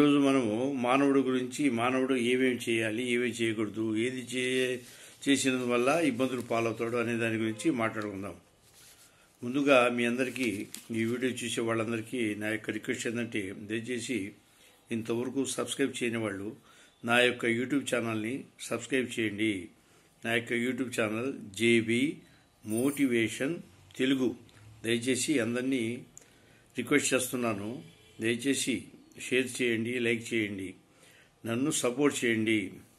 ఈరోజు మనము మానవుడు గురించి మానవుడు ఏమేమి చేయాలి ఏమేమి చేయకూడదు ఏది చే చేసినందు వల్ల ఇబ్బందులు పాలవుతాడు అనే దాని గురించి మాట్లాడుకుందాం ముందుగా మీ అందరికీ ఈ వీడియో చూసే వాళ్ళందరికీ నా యొక్క రిక్వెస్ట్ ఏంటంటే దయచేసి ఇంతవరకు సబ్స్క్రైబ్ చేయని వాళ్ళు నా యొక్క యూట్యూబ్ ఛానల్ని సబ్స్క్రైబ్ చేయండి నా యొక్క YouTube channel JB motivation Telugu దయచేసి అందరినీ రిక్వెస్ట్ చేస్తున్నాను దయచేసి షేర్ చేయండి లైక్ చేయండి నన్ను సపోర్ట్ చేయండి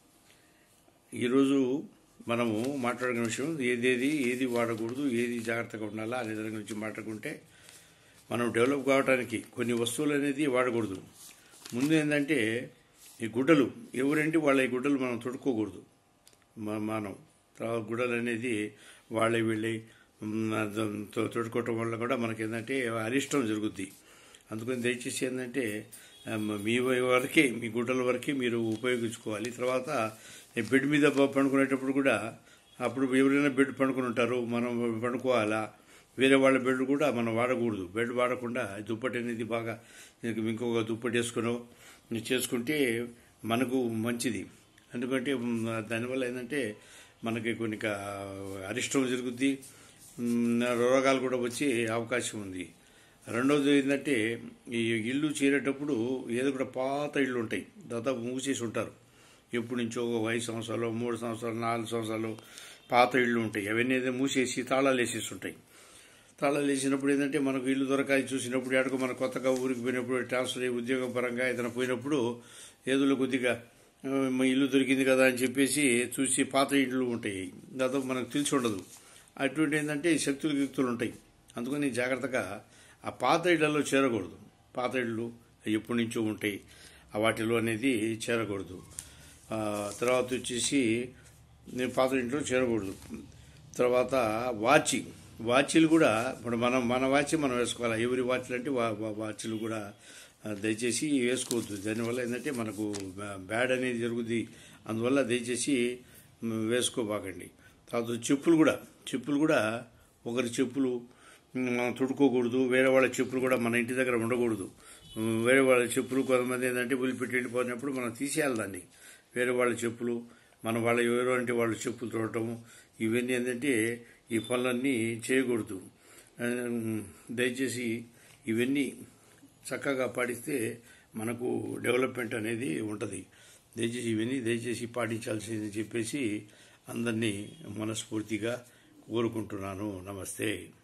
ఈరోజు మనము మాట్లాడుకునే విషయం ఏదేది ఏది వాడకూడదు ఏది జాగ్రత్తగా ఉండాలా అనే దాని గురించి మాట్లాడుకుంటే మనం డెవలప్ కావడానికి కొన్ని వస్తువులు అనేది వాడకూడదు ముందు ఏంటంటే ఈ గుడ్డలు ఎవరంటే వాళ్ళ ఈ గుడ్డలు మనం తొడుక్కోకూడదు మ- మనం తర్వాత గుడ్డలు అనేది వాళ్ళ వీళ్ళ తొడుక్కోవటం వల్ల కూడా మనకి ఏంటంటే అరిష్టం జరుగుద్ది అందుకని దయచేసి ఏంటంటే ఆ, మీ వరకే మీ గుడ్డల వరకే మీరు ఉపయోగించుకోవాలి తర్వాత ఈ బెడ్ మీద ప- పండుకునేటప్పుడు కూడా అప్పుడు ఎవరైనా బెడ్ పండుకుని ఉంటారు మనం పండుకోవాలా వేరే వాళ్ళ బెడ్ కూడా మనం వాడకూడదు బెడ్ వాడకుండా దుప్పటి అనేది బాగా ఇంకొక దుప్పటి వేసుకునో చేసుకుంటే మనకు మంచిది ఎందుకంటే మ్, దానివల్ల ఏంటంటే మనకి కొన్ని కా- అరిష్టం జరుగుద్ది మ్, రోగాలు కూడా వచ్చే అవకాశం ఉంది రెండవది ఏంటంటే ఈ ఇల్లు చేరేటప్పుడు ఏదో కూడా పాత ఇళ్ళు ఉంటాయి దాదాపు మూసేసి ఉంటారు ఎప్పటి నుంచో ఒక ఐదు సంవత్సరాలు మూడు సంవత్సరాలు నాలుగు సంవత్సరాలు పాత ఇళ్ళు ఉంటాయి అవన్నీ ఏదో మూసేసి తాళాలు వేసేసి ఉంటాయి తాళాలు వేసినప్పుడు ఏంటంటే మనకు ఇల్లు దొరకాలి చూసినప్పుడు ఎడకు మన కొత్తగా ఊరికి పోయినప్పుడు ట్రాన్స్ఫర్ అయ్యి ఉద్యోగం పరంగా ఏదైనా పోయినప్పుడు ఏదో కొద్దిగా ఆ, మా ఇల్లు దొరికింది కదా అని చెప్పేసి చూసి పాత ఇళ్ళు ఉంటాయి దాదాపు మనకు తెలిసి ఉండదు అటువంటి ఏంటంటే శక్తులు గిక్తులు ఉంటాయి అందుకని జాగ్రత్తగా ఆ పాత ఇళ్లలో చేరకూడదు పాత ఇళ్ళు ఎప్పటి నుంచో ఉంటాయి ఆ వాటిలో అనేది చేరకూడదు ఆ, తర్వాత వచ్చేసి నేను పాత ఇంట్లో చేరకూడదు తర్వాత వాచి వాచీలు కూడా ఇప్పుడు మనం మన వాచి మనం వేసుకోవాలి ఎవరి వాచ్లు అంటే వా- వా- వాచ్లు కూడా ఆ, దయచేసి వేసుకోవద్దు దానివల్ల ఏంటంటే మనకు బ్యా- బ్యాడ్ అనేది జరుగుద్ది అందువల్ల దయచేసి మ్, వేసుకోబాకండి తర్వాత చెప్పులు కూడా చెప్పులు కూడా ఒకరి చెప్పులు మ్, మనం తొడుక్కోకూడదు వేరే వాళ్ళ చెప్పులు కూడా మన ఇంటి దగ్గర ఉండకూడదు మ్, వేరే వాళ్ళ చెప్పులు కొంతమంది ఏంటంటే వదిలిపెట్టి వెళ్ళిపోయినప్పుడు మనం తీసేయాలి దాన్ని వేరే వాళ్ళ చెప్పులు మన వాళ్ళ ఎవరు అంటే వాళ్ళ చెప్పులు తోడటము ఇవన్నీ ఏంటంటే ఈ పనులన్నీ చేయకూడదు ఆ, దయచేసి ఇవన్నీ చక్కగా పాటిస్తే మనకు డెవలప్మెంట్ అనేది ఉంటుంది దయచేసి ఇవన్నీ దయచేసి పాటించాల్సింది చెప్పేసి అందరినీ మనస్ఫూర్తిగా కోరుకుంటున్నాను నమస్తే